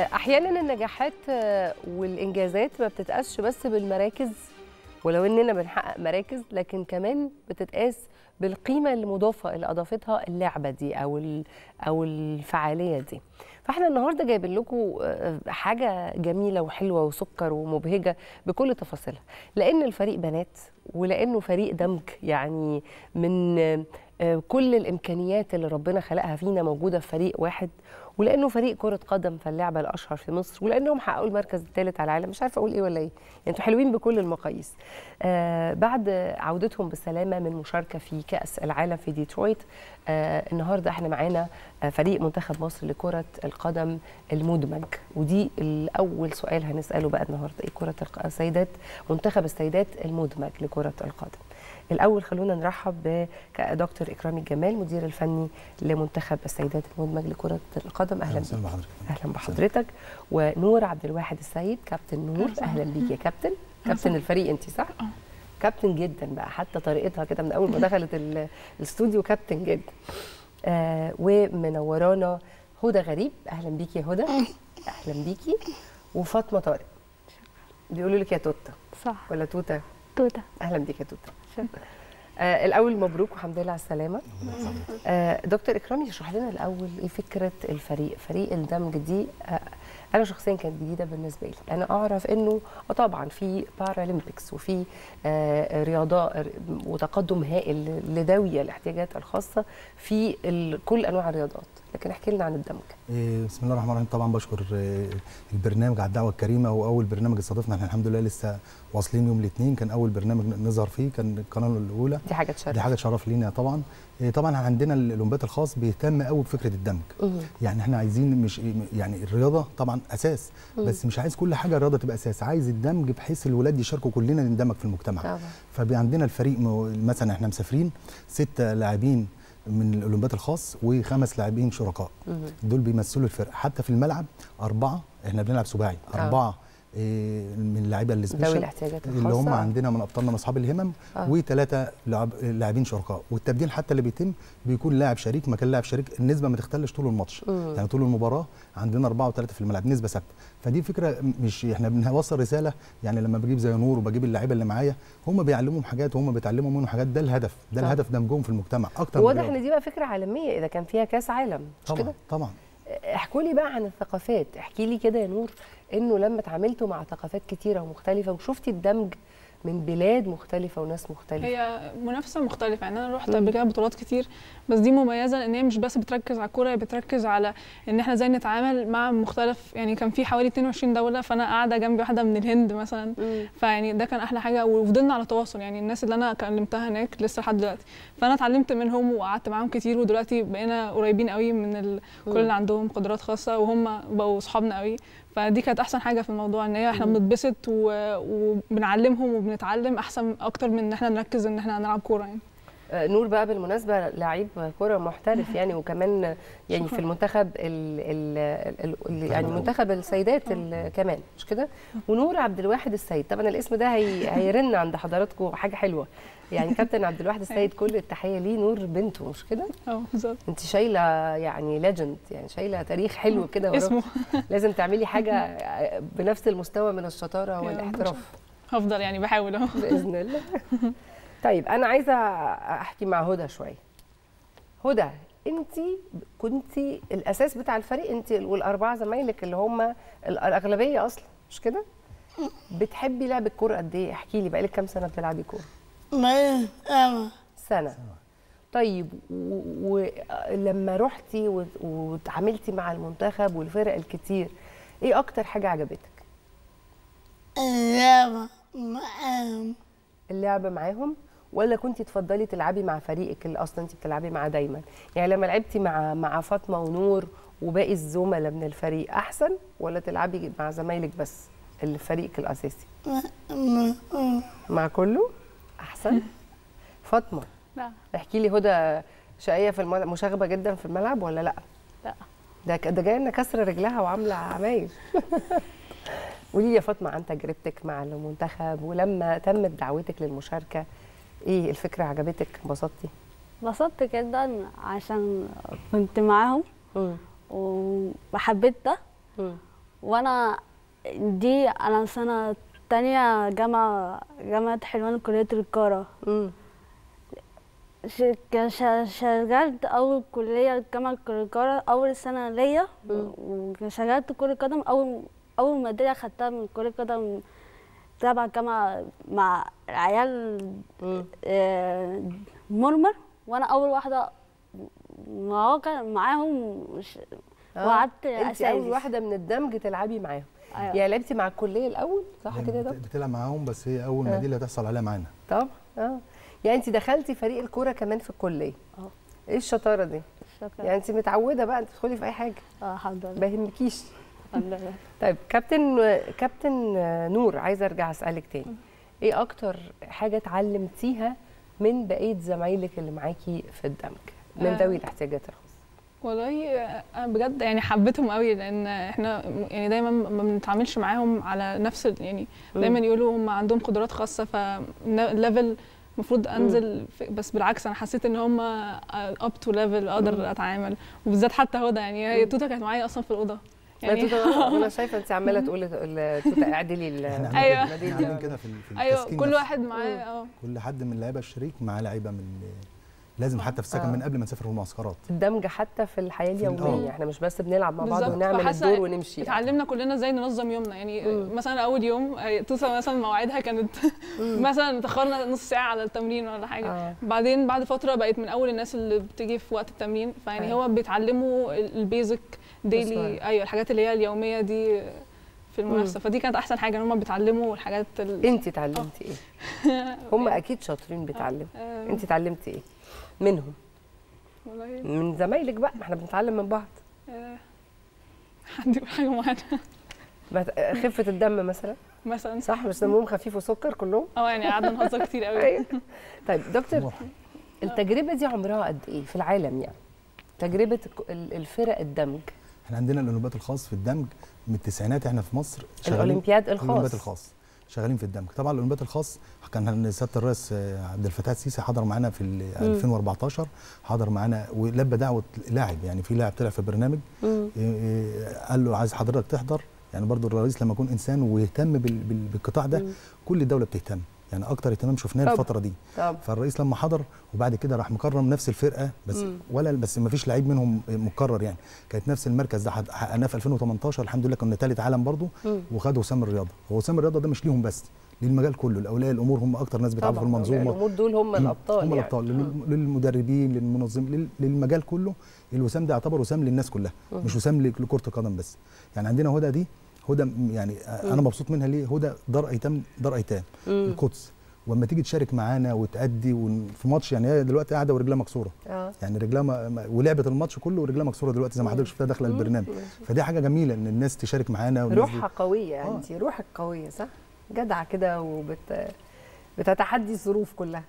احيانا النجاحات آه، والانجازات ما بتتقاسش بس بالمراكز ولو اننا بنحقق مراكز لكن كمان بتتقاس بالقيمه المضافه اللي اضافتها اللعبه دي او ال- او الفعاليه دي فاحنا النهارده جايبين لكم آه، حاجه جميله وحلوه وسكر ومبهجه بكل تفاصيلها لان الفريق بنات ولانه فريق دمج يعني من آه، آه، كل الامكانيات اللي ربنا خلقها فينا موجوده في فريق واحد ولانه فريق كره قدم فاللعبه الاشهر في مصر ولانهم حققوا المركز الثالث على العالم مش عارفه اقول ايه ولا ايه يعني انتوا حلوين بكل المقاييس آه بعد عودتهم بالسلامه من مشاركه في كاس العالم في ديترويت آه النهارده احنا معانا آه فريق منتخب مصر لكره القدم المدمج ودي الاول سؤال هنساله بقى النهارده ايه كره الق- السيدات منتخب السيدات المدمج لكره القدم الاول خلونا نرحب بدكتور اكرامي الجمال مدير الفني لمنتخب السيدات المدمج لكره القدم اهلا بك وسهلا بحضرتك اهلا بحضرتك ونور عبد الواحد السيد كابتن نور اهلا بيك يا كابتن كابتن الفريق انت صح كابتن جدا بقى حتى طريقتها كده من اول ما دخلت ال- الاستوديو كابتن جدا آه ومنورانا هدى غريب اهلا بيكي يا هدى اهلا بيكي وفاطمه طارق بيقولوا لك يا توته صح ولا توته توتة اهلا بيك يا توته شكرا آه الاول مبروك والحمد لله على السلامه آه دكتور اكرامي اشرح لنا الاول ايه فكره الفريق فريق الدمج دي آه انا شخصيا كانت جديده بالنسبه لي انا اعرف انه آه طبعا في بارالمبيكس وفي آه رياضه وتقدم هائل لذوي الاحتياجات الخاصه في ال- كل انواع الرياضات لكن احكي لنا عن الدمج إيه، بسم الله الرحمن الرحيم طبعا بشكر آه، البرنامج على الدعوه الكريمه واول برنامج استضفنا احنا الحمد لله لسه واصلين يوم الاثنين كان اول برنامج نظهر فيه كان القناه الاولى دي حاجه تشرف دي حاجه شرف لينا طبعا إيه، طبعا عندنا الاولمبياد الخاص بيهتم قوي بفكره الدمج مم. يعني احنا عايزين مش يعني الرياضه طبعا اساس بس مش عايز كل حاجه الرياضه تبقى اساس عايز الدمج بحيث الولاد يشاركوا كلنا نندمج في المجتمع طبعا فبقى عندنا الفريق م- مثلا احنا مسافرين ستة لاعبين من الاولمبياد الخاص وخمس لاعبين شركاء مم. دول بيمثلوا الفرقه حتى في الملعب اربعه احنا بنلعب سباعي آه. اربعه إيه، من اللعيبه ذوي السبيشال الاحتياجات اللي هم الخاصة. عندنا من ابطالنا من اصحاب الهمم آه. وثلاثه لاعب- لاعبين شركاء والتبديل حتى اللي بيتم بيكون لاعب شريك مكان لاعب شريك النسبه ما تختلش طول الماتش مم. يعني طول المباراه عندنا اربعه وثلاثه في الملعب نسبه ثابته فدي فكره مش احنا بنوصل رساله يعني لما بجيب زي نور وبجيب اللعيبه اللي معايا هم بيعلموهم حاجات وهم بيتعلموا منهم حاجات ده الهدف ده طبعا. الهدف دمجهم في المجتمع اكتر من واضح الرياضة. ان دي بقى فكره عالميه اذا كان فيها كاس عالم مش طبعا كده طبعا احكوا لي بقى عن الثقافات احكي لي كده يا نور انه لما اتعاملتوا مع ثقافات كتيره ومختلفه وشفتي الدمج من بلاد مختلفه وناس مختلفه هي منافسه مختلفه يعني انا رحت مم. قبل كده بطولات كتير بس دي مميزه لان هي مش بس بتركز على الكوره هي بتركز على ان احنا ازاي نتعامل مع مختلف يعني كان في حوالي 22 دوله فانا قاعده جنبي واحده من الهند مثلا مم. فيعني ده كان احلى حاجه وفضلنا على تواصل يعني الناس اللي انا كلمتها هناك لسه لحد دلوقتي فانا اتعلمت منهم وقعدت معاهم كتير ودلوقتي بقينا قريبين قوي من ال... كل اللي عندهم قدرات خاصه وهم بقوا صحابنا قوي فدي كانت احسن حاجه في الموضوع ان هي احنا مم. بنتبسط و... وبنعلمهم وبنتعلم احسن اكتر من ان احنا نركز ان احنا نلعب كوره يعني آه، نور بقى بالمناسبه لعيب كره محترف يعني وكمان يعني في شكراً. المنتخب ال ال ال يعني منتخب السيدات ال- كمان مش كده ونور عبد الواحد السيد طبعا الاسم ده هي هيرن عند حضراتكم حاجه حلوه يعني كابتن عبد الواحد السيد كل التحيه ليه نور بنته مش كده اه بالظبط انت شايله يعني ليجند يعني شايله تاريخ حلو كده وراك. اسمه لازم تعملي حاجه بنفس المستوى من الشطاره والاحتراف هفضل يعني بحاول اهو باذن الله طيب انا عايزه احكي مع هدى شويه هدى انت كنت الاساس بتاع الفريق انت والاربعه زمايلك اللي هم الاغلبيه اصلا مش كده بتحبي لعب الكوره قد ايه احكي لي بقالك كام سنه بتلعبي كوره بعدين أما سنه طيب ولما رحتي و- واتعاملتي مع المنتخب والفرق الكتير ايه اكتر حاجه عجبتك اللعبة معاهم اللعب معاهم ولا كنت تفضلي تلعبي مع فريقك اللي اصلا انت بتلعبي معاه دايما يعني لما لعبتي مع مع فاطمه ونور وباقي الزملاء من الفريق احسن ولا تلعبي مع زمايلك بس اللي في فريقك الاساسي م- م- مع كله احسن فاطمه لا احكي لي هدى شقيه في الملعب مشاغبه جدا في الملعب ولا لا لا ده ك- ده جايه لنا كسر رجلها وعامله عمايل قولي لي يا فاطمه عن تجربتك مع المنتخب ولما تمت دعوتك للمشاركه ايه الفكره عجبتك انبسطتي انبسطت جدا عشان كنت معاهم مم. وحبيت ده مم. وانا دي انا سنه تانية جامعه جامعه حلوان كليه القاره مم. ش- ك- ش- شغلت اول كليه جامعه القاره اول سنه ليا وشغلت كره قدم اول اول ميداليه خدتها من كره قدم تبع جامعه مع العيال مم. آه، مرمر وانا اول واحده مواقع معاهم وش- آه. وقعدت انت اساسي اول واحده من الدمج تلعبي معاهم أيوة. يعني لعبتي مع الكليه الاول صح كده يا بت- دكتور بتلعب معاهم بس هي اول آه. ما دي اللي هتحصل عليها معانا طب اه يعني انت دخلتي فريق الكوره كمان في الكليه اه. ايه الشطاره دي شكرا يعني انت متعوده بقى انت تدخلي في اي حاجه اه الحمد لله ما يهمكيش الحمد لله طيب كابتن كابتن نور عايزه ارجع اسالك تاني ايه اكتر حاجه اتعلمتيها من بقيه زمايلك اللي معاكي في الدمج من آه. ذوي الاحتياجات الخاصه والله انا بجد يعني حبيتهم قوي لان احنا يعني دايما ما بنتعاملش معاهم على نفس ال- يعني دايما يقولوا هم عندهم قدرات خاصه فالليفل المفروض انزل في- بس بالعكس انا حسيت ان هم اب تو ليفل اقدر اتعامل وبالذات حتى هدى يعني هي توتا كانت معايا اصلا في الاوضه يعني يعني انا شايفه انت عماله تقولي تقولي- توتا اعدلي ال- احنا أيوة. أيوة. المدينة عاملين دي. كده في ال- في ايوه التسكين كل نفسه. واحد معاه اه كل حد من اللعيبه الشريك معاه لعيبه من لازم حتى في السكن آه. من قبل ما نسافر المعسكرات الدمج حتى في الحياه في ال- اليوميه آه. احنا مش بس بنلعب مع بعض بالظبط. ونعمل فحاسة الدور ونمشي يعني. اتعلمنا كلنا ازاي ننظم يومنا يعني مم. مثلا اول يوم آه، توتا مثلا مواعيدها كانت مثلا اتاخرنا نص ساعه على التمرين ولا حاجه آه. بعدين بعد فتره بقيت من اول الناس اللي بتيجي في وقت التمرين فيعني أيوة. هو بيتعلموا ال- البيزك ديلي بسرعة. ايوه الحاجات اللي هي اليوميه دي في المنافسه فدي كانت احسن حاجه ان هم بيتعلموا الحاجات ال... انت اتعلمتي ايه هم اكيد شاطرين بيتعلموا آه، انت اتعلمتي ايه منهم والله من زمايلك بقى ما احنا بنتعلم من بعض آه، حد يقول حاجه معينه بت- خفه الدم مثلا مثلا صح مش دمهم خفيف وسكر كلهم اه يعني قعدنا نهزر كتير قوي أيوة. طيب دكتور طموح. التجربه دي عمرها قد ايه في العالم يعني تجربه الك- ال- الفرق الدمج احنا عندنا الاولمبياد الخاص في الدمج من التسعينات احنا في مصر الاولمبياد الاولمبياد الخاص الخاص شغالين في الدمج طبعا الاولمبياد الخاص كان سياده الرئيس آه، عبد الفتاح السيسي حضر معانا في ال 2014 حضر معانا ولبى دعوه لاعب يعني في لاعب طلع في برنامج مم. إيه، إيه، قال له عايز حضرتك تحضر يعني برضو الرئيس لما يكون انسان ويهتم بال- بال- بالقطاع ده مم. كل الدوله بتهتم يعني اكتر اهتمام شفناه طبعا. الفتره دي طب فالرئيس لما حضر وبعد كده راح مكرم نفس الفرقه بس مم. ولا بس ما فيش لعيب منهم مكرر يعني كانت نفس المركز ده حد- حققناه في 2018 الحمد لله كنا ثالث عالم برضو مم. وخد وسام الرياضه هو وسام الرياضه ده مش ليهم بس للمجال كله الاولياء الامور هم اكتر ناس بيتعبوا في طبعا المنظومه الامور دول هم الابطال هم يعني. الابطال لل- للمدربين للمنظمين لل- للمجال كله الوسام ده يعتبر وسام للناس كلها مش وسام لك- لكره القدم بس يعني عندنا هدى دي هدى م- يعني انا مبسوط منها ليه هدى دار ايتام دار ايتام مم. القدس واما تيجي تشارك معانا وتأدي ون- في ماتش يعني هي دلوقتي قاعده ورجلها مكسوره اه يعني رجلها ما- ما- ولعبت الماتش كله ورجلها مكسوره دلوقتي زي ما حضرتك شفتها داخله البرنامج فدي حاجه جميله ان الناس تشارك معانا والناس دي- روحها قويه يعني آه. انت روحك قويه صح جدعه كده وبت بتتحدي الظروف كلها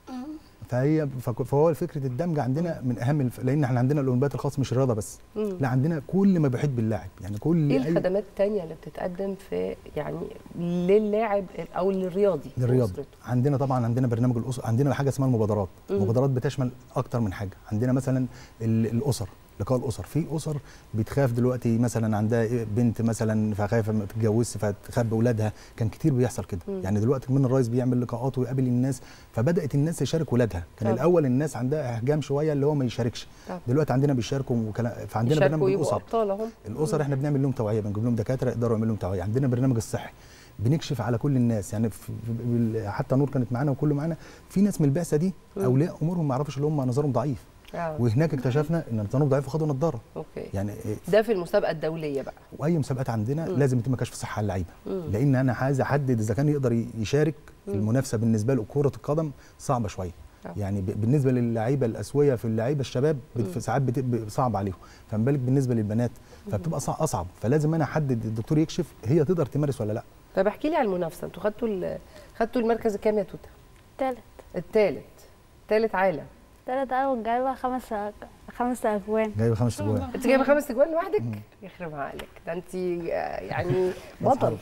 فهي فك- فهو فكره الدمج عندنا من اهم الف... لان احنا عندنا الاولمبياد الخاص مش رياضه بس مم. لا عندنا كل ما بيحب اللاعب يعني كل ايه أي- الخدمات التانية اللي بتتقدم في يعني للاعب او للرياضي للرياضه وأسرته؟ عندنا طبعا عندنا برنامج الاسر عندنا حاجه اسمها المبادرات مم. المبادرات بتشمل اكتر من حاجه عندنا مثلا ال- الاسر لقاء الاسر في اسر بتخاف دلوقتي مثلا عندها إيه بنت مثلا فخايفه ما تتجوزش فتخبي اولادها كان كتير بيحصل كده مم. يعني دلوقتي من الرئيس بيعمل لقاءات ويقابل الناس فبدات الناس تشارك ولادها كان طب. الاول الناس عندها احجام شويه اللي هو ما يشاركش طب. دلوقتي عندنا بيشاركوا وكلا... فعندنا يشاركوا برنامج يبقوا الاسر ابطال اهم الاسر احنا بنعمل لهم توعيه بنجيب لهم دكاتره يقدروا يعملوا لهم توعيه عندنا برنامج الصحي بنكشف على كل الناس يعني في في- بال- حتى نور كانت معانا وكله معانا في ناس من البعثه دي اولياء امورهم ما يعرفوش اللي هم نظرهم ضعيف آه. وهناك اكتشفنا ان نظرهم ضعيف وخدوا نضاره اوكي يعني إيه، ده في المسابقه الدوليه بقى واي مسابقات عندنا مم. لازم يتم كشف صحه على اللعيبه مم. لان انا عايز احدد اذا كان يقدر يشارك في المنافسه بالنسبه له كره القدم صعبه شويه آه. يعني ب- بالنسبه للعيبه الاسويه في اللعيبه الشباب بت- ساعات بت- ب- صعب عليهم فما بالك بالنسبه للبنات فبتبقى صع- اصعب فلازم انا احدد الدكتور يكشف هي تقدر تمارس ولا لا طب احكي لي على المنافسه انتوا خدتوا ال- خدتوا المركز الكام يا توته تالت الثالث ثالث عالم تالت أول جايبة خمس خمس أجوان جايبه خمس اجوان انت جايبه خمس اجوان لوحدك يخرب عقلك ده انت آه، يعني بطل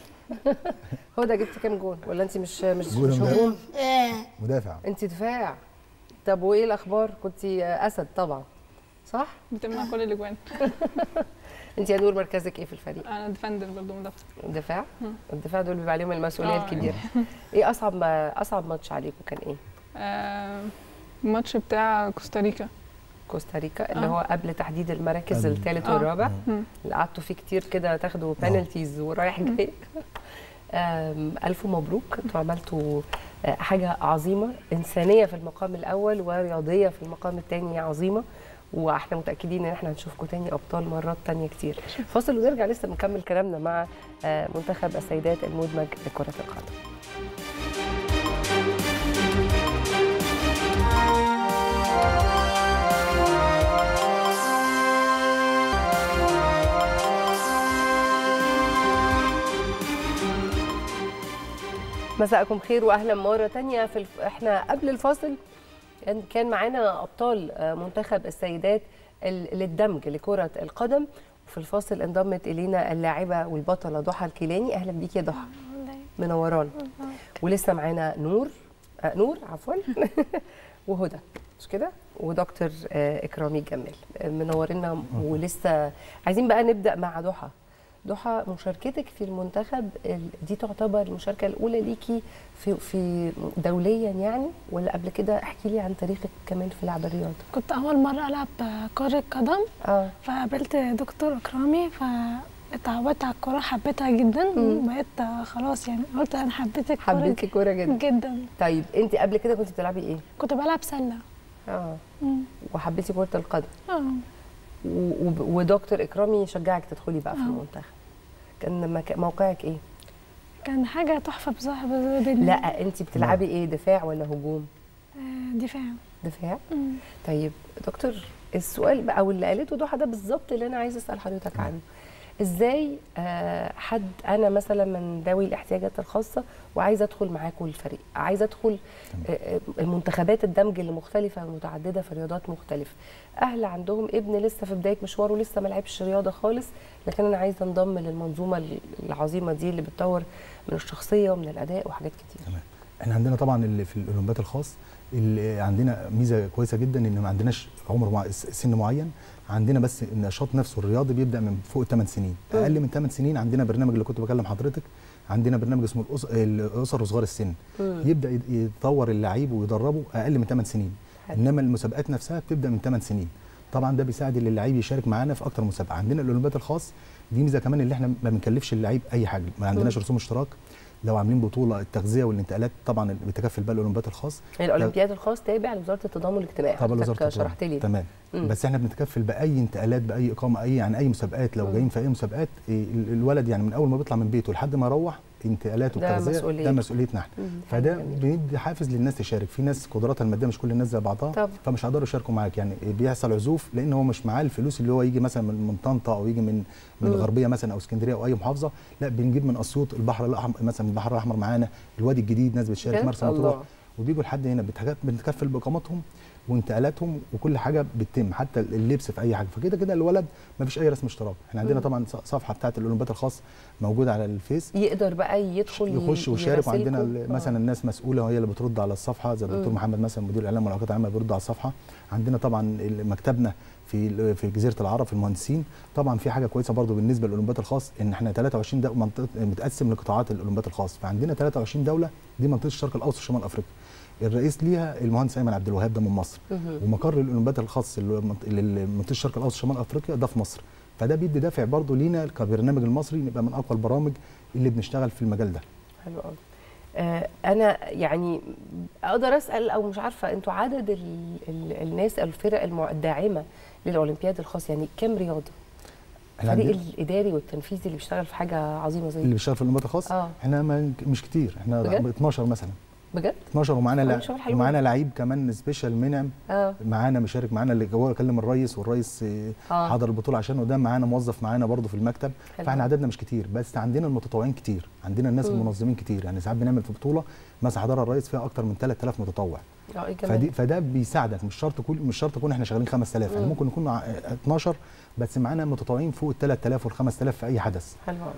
هو ده جبت كام جون ولا انت مش مش جون مش ولا- هجوم ايه مدافع انت دفاع طب وايه الاخبار كنت اسد طبعا صح بتمنع كل الاجوان انت يا نور مركزك ايه في الفريق انا ديفندر برضه مدافع الدفاع مم. الدفاع دول بيبقى عليهم المسؤوليه آه. الكبيره ايه اصعب ما اصعب ماتش عليكم كان ايه آه، الماتش بتاع كوستاريكا كوستاريكا اللي آه. هو قبل تحديد المراكز قبل. الثالث آه. والرابع مم. اللي قعدتوا فيه كتير كده تاخدوا بنالتيز ورايح جاي آم، الف مبروك انتوا عملتوا آه، حاجه عظيمه انسانيه في المقام الاول ورياضيه في المقام الثاني عظيمه واحنا متاكدين ان احنا هنشوفكم تاني ابطال مرات تانية كتير فاصل ونرجع لسه بنكمل كلامنا مع آه، منتخب السيدات المدمج لكره القدم مساءكم خير واهلا مره تانية في الف... احنا قبل الفاصل كان- كان معانا ابطال آه، منتخب السيدات ال- للدمج لكره القدم وفي الفاصل انضمت الينا اللاعبه والبطله ضحى الكيلاني اهلا بيكي يا ضحى منورانا ولسه معانا نور آه نور عفوا وهدى مش كده ودكتور آه اكرامي الجمال آه، منورنا ولسه عايزين بقى نبدا مع ضحى ضحى مشاركتك في المنتخب ال- دي تعتبر المشاركه الاولى ليكي في في دوليا يعني ولا قبل كده احكي لي عن تاريخك كمان في لعب الرياضه كنت أول مرة ألعب كرة قدم اه فقابلت دكتور إكرامي فاتعودت على الكورة حبيتها جدا مم. بقيت خلاص يعني قلت أنا حبيت الكورة حبيتي كوره جدا جدا طيب انت قبل كده كنت بتلعبي ايه كنت بلعب سلة اه مم. وحبيتي كره القدم اه و- وب- ودكتور اكرامي شجعك تدخلي بقى في آه. المنتخب كان مك- موقعك ايه كان حاجة تحفة بصراحة بال- لا انت بتلعبي ايه دفاع ولا هجوم آه، دفاع دفاع مم. طيب دكتور السؤال بقى واللي قالته ضحى ده بالظبط اللي انا عايزه اسال حضرتك عنه ازاي آه، حد انا مثلا من ذوي الاحتياجات الخاصه وعايزه ادخل معاكم الفريق عايزه ادخل آه، آه، المنتخبات الدمج اللي مختلفه ومتعدده في رياضات مختلفه اهل عندهم ابن لسه في بدايه مشواره لسه ما لعبش رياضه خالص لكن انا عايزه انضم للمنظومه العظيمه دي اللي بتطور من الشخصيه ومن الاداء وحاجات كتير تمام احنا عندنا طبعا اللي في الاولمبياد الخاص اللي عندنا ميزه كويسه جدا ان ما عندناش عمر مع سن معين عندنا بس النشاط نفسه الرياضي بيبدا من فوق 8 سنين مم. اقل من 8 سنين عندنا برنامج اللي كنت بكلم حضرتك عندنا برنامج اسمه الأس- الاسر وصغار السن مم. يبدا يد- يطور اللعيب ويدربه اقل من 8 سنين حلو. انما المسابقات نفسها بتبدا من 8 سنين طبعا ده بيساعد ان اللعيب يشارك معانا في اكتر مسابقه عندنا الاولمبياد الخاص دي ميزه كمان اللي احنا ما بنكلفش اللعيب اي حاجه ما عندناش رسوم اشتراك لو عاملين بطوله التغذيه والانتقالات طبعا بيتكفل بقى الاولمبياد الخاص الاولمبياد الخاص تابع لوزاره التضامن الاجتماعي طبعا حضرتك وزاره التضامن. شرحت لي تمام مم. بس احنا بنتكفل باي انتقالات باي اقامه اي يعني اي مسابقات لو مم. جايين في اي مسابقات إيه، ال- الولد يعني من اول ما بيطلع من بيته لحد ما يروح انتقالات ده وتغذيه مسؤوليته. ده مسؤوليتنا احنا مم. فده حاجة جميلة. بندي حافز للناس تشارك في ناس قدراتها الماديه مش كل الناس زي بعضها طبعا. فمش هيقدروا يشاركوا معاك يعني بيحصل عزوف لان هو مش معاه الفلوس اللي هو يجي مثلا من من طنطا او يجي من من مم. الغربيه مثلا او اسكندريه او اي محافظه لا بنجيب من اسيوط البحر الاحمر مثلا البحر الاحمر معانا الوادي الجديد ناس بتشارك بجد؟ مرسى الله. مطروح وبيجوا لحد هنا بتك- بنتكفل باقامتهم وانتقالاتهم وكل حاجه بتتم حتى اللبس في اي حاجه فكده كده الولد ما فيش اي رسم اشتراك احنا عندنا مم. طبعا ص- صفحه بتاعه الاولمبياد الخاص موجوده على الفيس يقدر بقى يدخل يخش ي- ويشارك وعندنا يراسلكم. ال- مثلا الناس مسؤوله وهي اللي بترد على الصفحه زي الدكتور مم. محمد مثلا مدير الاعلام والعلاقات العامه بيرد على الصفحه عندنا طبعا ال- مكتبنا في ال- في جزيره العرب في المهندسين طبعا في حاجه كويسه برضو بالنسبه للاولمبياد الخاص ان احنا 23 دوله منطقه متقسم لقطاعات الاولمبياد الخاص فعندنا 23 دوله دي منطقه الشرق الاوسط شمال افريقيا الرئيس ليها المهندس ايمن عبد الوهاب ده من مصر مهم. ومقر الاولمبياد الخاص اللي هو منط- اللي منطقه الشرق الاوسط شمال افريقيا ده في مصر فده بيدي دافع برضو لينا كبرنامج المصري نبقى من اقوى البرامج اللي بنشتغل في المجال ده حلو قوي آه انا يعني اقدر اسال او مش عارفه انتوا عدد ال ال الناس الفرق المع- الداعمه للاولمبياد الخاص يعني كام رياضه احنا الفريق عندنا- الاداري والتنفيذي اللي بيشتغل في حاجه عظيمه زي اللي دي بيشتغل في الاولمبياد الخاص اه احنا ما مش كتير احنا بجد؟ 12 مثلا بجد 12 ومعانا عامل لع- شغل حلو ومعانا لعيب كمان سبيشال منعم اه معانا مشارك معانا اللي هو كلم الرئيس والرئيس آه، اه حضر البطوله عشان وده معانا موظف معانا برضه في المكتب حلو. فاحنا عددنا مش كتير بس عندنا المتطوعين كتير عندنا الناس مم. المنظمين كتير يعني ساعات بنعمل في بطوله مثلا حضرها الرئيس فيها اكتر من 3000 متطوع اه ايه كمان فدي فده بيساعدك مش شرط كل مش شرط نكون احنا شغالين 5000 يعني مم. ممكن نكون ع- 12 بس معانا متطوعين فوق ال 3000 وال 5000 في اي حدث حلو قوي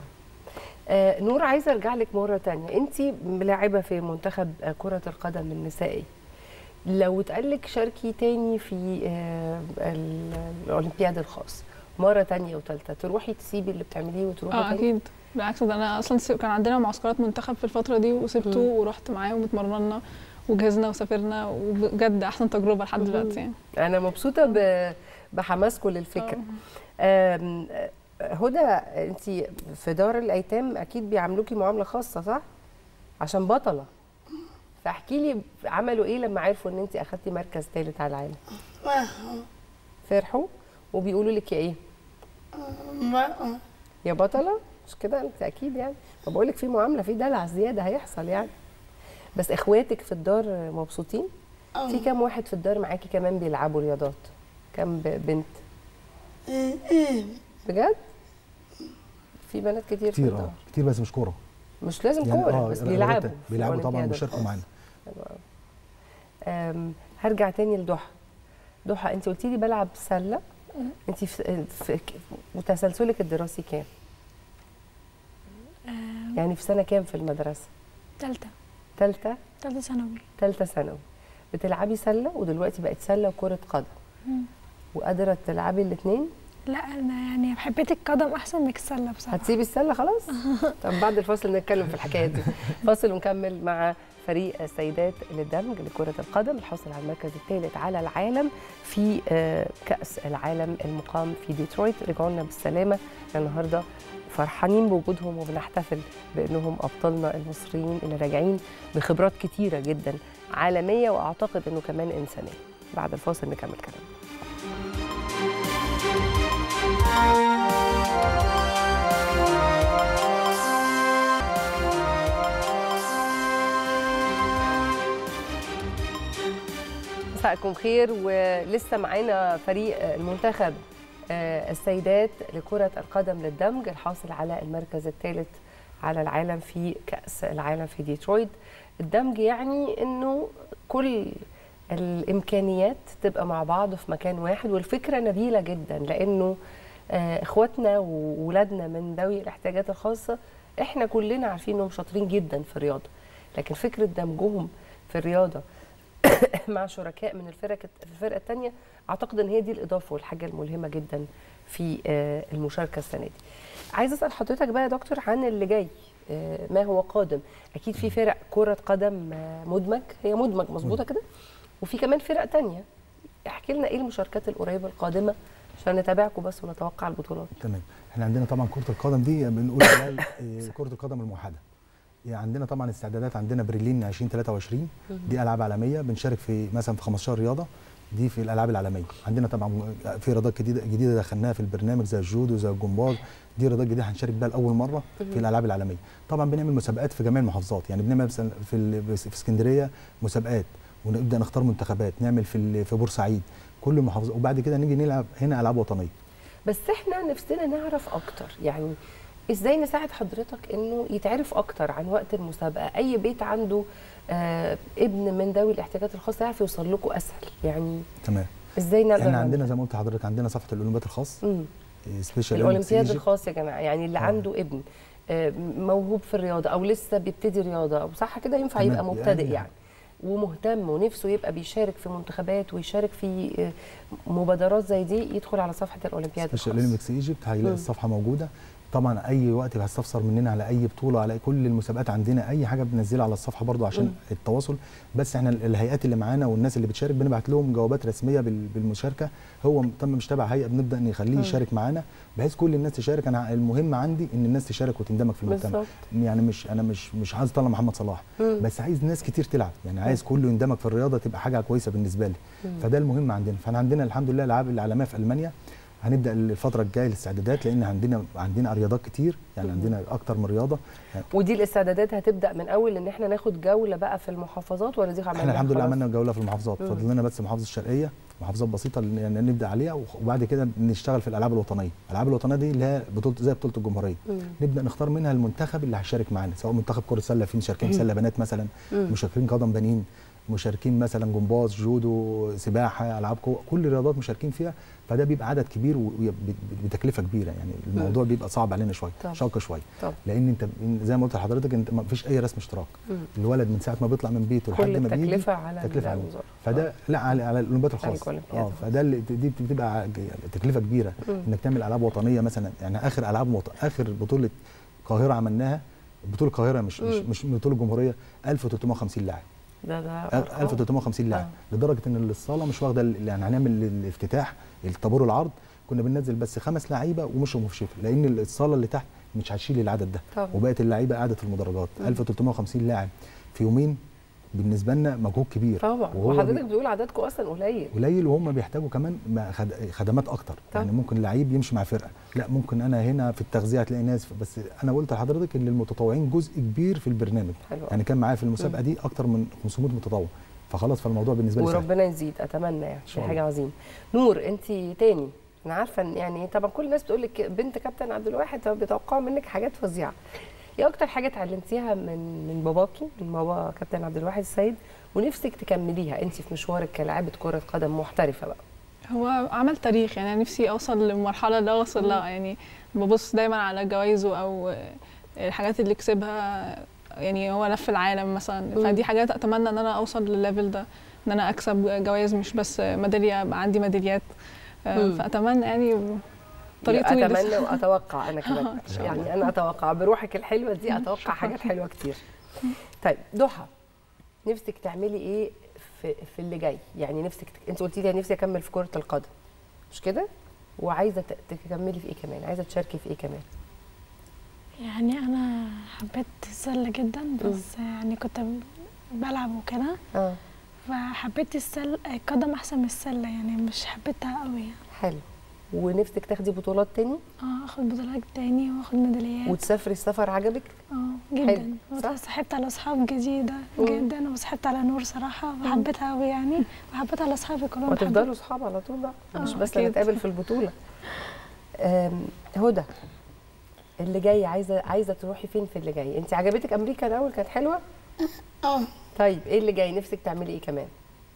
آه نور عايزه ارجع لك مره تانية انت لاعبه في منتخب آه، كره القدم النسائي لو اتقال لك شاركي تاني في آه ال- الاولمبياد الخاص مره تانية وتالتة تروحي تسيبي اللي بتعمليه وتروحي اه تاني اكيد بالعكس ده انا اصلا سيب- كان عندنا معسكرات منتخب في الفتره دي وسبته مم. ورحت معاهم واتمرنا وجهزنا وسافرنا وبجد احسن تجربه لحد مم. دلوقتي يعني انا مبسوطه ب... بحماسكم للفكره آم، آه، هدى انت في دار الايتام اكيد بيعاملوكي معامله خاصه صح عشان بطله فاحكي لي عملوا ايه لما عرفوا ان انت اخدتي مركز ثالث على العالم فرحوا وبيقولوا لك يا ايه بقى يا بطله مش كده انت اكيد يعني فبقول لك في معامله في دلع زياده هيحصل يعني بس اخواتك في الدار مبسوطين في كام واحد في الدار معاكي كمان بيلعبوا رياضات كام ب- بنت ايه ايه بجد في بنات كتير في كتير الدار اه كتير بس مش كوره مش لازم يعني كوره آه، بس رياضات بيلعبوا تانية. في بيلعبوا طبعا الأولمبيادات. بيشاركوا معانا حلو أوي. أم، هرجع تاني لضحى ضحى انت قلتي لي بلعب سله انت في, في وتسلسلك الدراسي كام يعني في سنه كام في المدرسه تالتة ثالثه تالتة ثانوي ثالثه ثانوي بتلعبي سله ودلوقتي بقت سله وكره قدم مم. وقادره تلعبي الاثنين لا انا يعني حبيت القدم احسن من السله بصراحه هتسيبي السله خلاص طب بعد الفاصل نتكلم في الحكايه دي فاصل ونكمل مع فريق السيدات للدمج لكره القدم الحاصل على المركز الثالث على العالم في آه، كاس العالم المقام في ديترويت رجعوا لنا بالسلامه النهارده فرحانين بوجودهم وبنحتفل بانهم ابطالنا المصريين اللي راجعين بخبرات كتيره جدا عالميه واعتقد انه كمان انسانيه بعد الفاصل نكمل كلام مساءكم خير ولسه معانا فريق المنتخب آه، السيدات لكرة القدم للدمج الحاصل على المركز الثالث على العالم في كأس العالم في ديترويت الدمج يعني انه كل الامكانيات تبقى مع بعض في مكان واحد والفكره نبيله جدا لانه آه، اخواتنا وولادنا من ذوي الاحتياجات الخاصه احنا كلنا عارفين انهم شاطرين جدا في الرياضه لكن فكره دمجهم في الرياضه مع شركاء من الفرق الفرقه الثانيه اعتقد ان هي دي الاضافه والحاجه الملهمه جدا في آه، المشاركه السنه دي عايزه اسال حضرتك بقى يا دكتور عن اللي جاي آه، ما هو قادم اكيد في فرق كره قدم آه، مدمج هي مدمج مظبوطه كده وفي كمان فرق تانية احكي لنا ايه المشاركات القريبه القادمه عشان نتابعكم بس ونتوقع البطولات تمام احنا عندنا طبعا كره القدم دي بنقول عليها إيه، كره القدم الموحده يعني عندنا طبعا استعدادات عندنا برلين 2023 دي العاب عالميه بنشارك في مثلا في 15 رياضه دي في الالعاب العالميه عندنا طبعا في رياضات جديده جديده دخلناها في البرنامج زي الجودو زي الجمباز دي رياضات جديده هنشارك بيها لاول مره في الالعاب العالميه طبعا بنعمل مسابقات في جميع المحافظات يعني بنعمل مثلا في ال- في اسكندريه مسابقات ونبدا نختار منتخبات نعمل في ال- في بورسعيد كل المحافظات وبعد كده نيجي نلعب هنا العاب وطنيه بس احنا نفسنا نعرف اكتر يعني ازاي نساعد حضرتك انه يتعرف اكتر عن وقت المسابقه اي بيت عنده آه ابن من ذوي الاحتياجات الخاصه يعرف يوصل لكم اسهل يعني تمام ازاي نقدر احنا نعمل عندنا ده؟ زي ما قلت لحضرتك عندنا صفحه الاولمبياد الخاص مم. سبيشال الاولمبياد الخاص يا جماعه يعني اللي آه. عنده ابن آه، موهوب في الرياضه او لسه بيبتدي رياضه او صح كده ينفع تمام. يبقى مبتدئ يعني- يعني ومهتم ونفسه يبقى بيشارك في منتخبات ويشارك في آه، مبادرات زي دي يدخل على صفحه الاولمبياد سبيشال الخاص اولمبيكس ايجيبت هيلاقي مم. الصفحه موجوده طبعا اي وقت هتستفسر مننا على اي بطوله على كل المسابقات عندنا اي حاجه بننزلها على الصفحه برضو عشان مم. التواصل بس احنا الهيئات اللي معانا والناس اللي بتشارك بنبعت لهم جوابات رسميه بال- بالمشاركه هو تم مش تبع هيئه بنبدا نخليه مم. يشارك معانا بحيث كل الناس تشارك انا المهم عندي ان الناس تشارك وتندمج في المجتمع بالظبط يعني مش انا مش مش عايز اطلع محمد صلاح مم. بس عايز ناس كتير تلعب يعني عايز كله يندمج في الرياضه تبقى حاجه كويسه بالنسبه لي مم. فده المهم عندنا فاحنا عندنا الحمد لله الالعاب العالميه في المانيا هنبدا الفتره الجايه الاستعدادات لان عندنا عندنا رياضات كتير يعني مم. عندنا اكتر من رياضه ودي الاستعدادات هتبدا من اول ان احنا ناخد جوله بقى في المحافظات ولا دي عملناها احنا الحمد لله خلاص؟ عملنا جوله في المحافظات مم. فاضل لنا بس محافظه الشرقيه محافظات بسيطه اللي يعني نبدا عليها وخ- وبعد كده نشتغل في الالعاب الوطنيه الالعاب الوطنيه دي اللي هي بطوله زي بطوله الجمهوريه مم. نبدا نختار منها المنتخب اللي هيشارك معانا سواء منتخب كره سله في مشاركين مم. سله بنات مثلا مم. مشاركين قدم بنين مشاركين مثلا جمباز جودو سباحه العاب قوه كل الرياضات مشاركين فيها فده بيبقى عدد كبير وبتكلفه كبيره يعني الموضوع بيبقى صعب علينا شويه طبعا. شاق شويه طبعا. لان انت زي ما قلت لحضرتك انت ما فيش اي رسم اشتراك مم. الولد من ساعه ما بيطلع من بيته لحد كل ما بيجي التكلفه على تكلفة عليه. الوزاره فده لا على على الاولمبياد الخاصه الأولمبياد اه الخاصة. فده اللي دي بتبقى تكلفه كبيره مم. انك تعمل العاب وطنيه مثلا يعني اخر العاب وط... اخر بطوله القاهره عملناها بطوله القاهره مش مش مم. مش بطوله الجمهوريه 1350 لاعب ده ده 1350 لاعب لدرجه ان الصاله مش واخده ال- يعني هنعمل الافتتاح الطابور العرض كنا بننزل بس خمس لعيبه ومش مكشفه لان الصاله اللي تحت مش هتشيل العدد ده طبعا. وبقت اللعيبه قاعده في المدرجات 1350 لاعب في يومين بالنسبه لنا مجهود كبير طبعا وهو وحضرتك بي- بتقول عددكم اصلا قليل قليل وهم بيحتاجوا كمان ما خد- خدمات اكتر طبعا. يعني ممكن لعيب يمشي مع فرقه لا ممكن انا هنا في التغذيه هتلاقي ناس بس انا قلت لحضرتك ان المتطوعين جزء كبير في البرنامج حلو يعني كان معايا في المسابقه دي اكتر من 500 متطوع فخلاص فالموضوع بالنسبه لي سهل وربنا يزيد اتمنى يعني شاء دي الله. حاجه عظيمه نور انت تاني انا عارفه ان يعني طبعا كل الناس بتقول لك بنت كابتن عبد الواحد فبيتوقعوا منك حاجات فظيعه ايه اكتر حاجه اتعلمتيها من من باباكي من بابا كابتن عبد الواحد السيد ونفسك تكمليها انت في مشوارك كلاعبه كره قدم محترفه بقى هو عمل تاريخ يعني أنا نفسي اوصل للمرحله اللي هو وصل لها يعني ببص دايما على جوائزه او الحاجات اللي كسبها يعني هو لف العالم مثلا مم. فدي حاجات اتمنى ان انا اوصل للليفل ده ان انا اكسب جوائز مش بس ميداليه يبقى عندي ميداليات آه، مم. فاتمنى يعني طريق طويل اتمنى لسه. واتوقع انا كمان يعني انا اتوقع بروحك الحلوه دي اتوقع حاجات حلوه كتير طيب ضحى نفسك تعملي ايه في في اللي جاي يعني نفسك ت- انت قلتي لي نفسي اكمل في كره القدم مش كده وعايزه ت- تكملي في ايه كمان عايزه تشاركي في ايه كمان يعني انا حبيت السله جدا بس يعني كنت بلعب وكده اه فحبيت السله القدم احسن من السله يعني مش حبيتها قوي يعني حلو ونفسك تاخدي بطولات تاني اه اخد بطولات تاني واخد ميداليات وتسافري السفر عجبك اه حلو، جدا صح؟ وصاحبت على اصحاب جديده مم. جدا وصاحبت على نور صراحه وحبيتها قوي يعني وحبيت على اصحابي كلهم وتفضلوا صحاب على طول بقى مش آه، بس أكيد. نتقابل في البطوله آم، هدى اللي جاي عايزه عايزه تروحي فين في اللي جاي انت عجبتك امريكا الاول كانت حلوه اه طيب ايه اللي جاي نفسك تعملي ايه كمان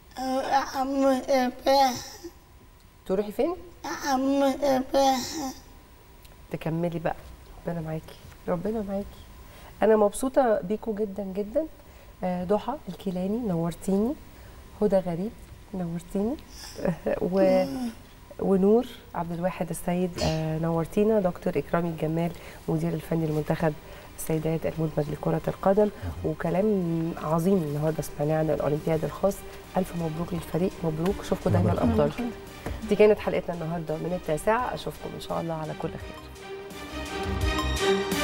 عم إبراهيم تروحي فين عم إبراهيم تكملي بقى ربنا معاكي ربنا معاكي انا مبسوطه بيكوا جدا جدا آه، ضحى الكيلاني نورتيني هدى غريب نورتيني و ونور عبد الواحد السيد آه، نورتينا دكتور اكرامي الجمال مدير الفني لمنتخب السيدات المدمج لكرة القدم وكلام عظيم النهارده سمعناه عن الأولمبياد الخاص ألف مبروك للفريق مبروك أشوفكم دايما مبروك. أفضل دي كانت حلقتنا النهارده من التاسعة أشوفكم إن شاء الله على كل خير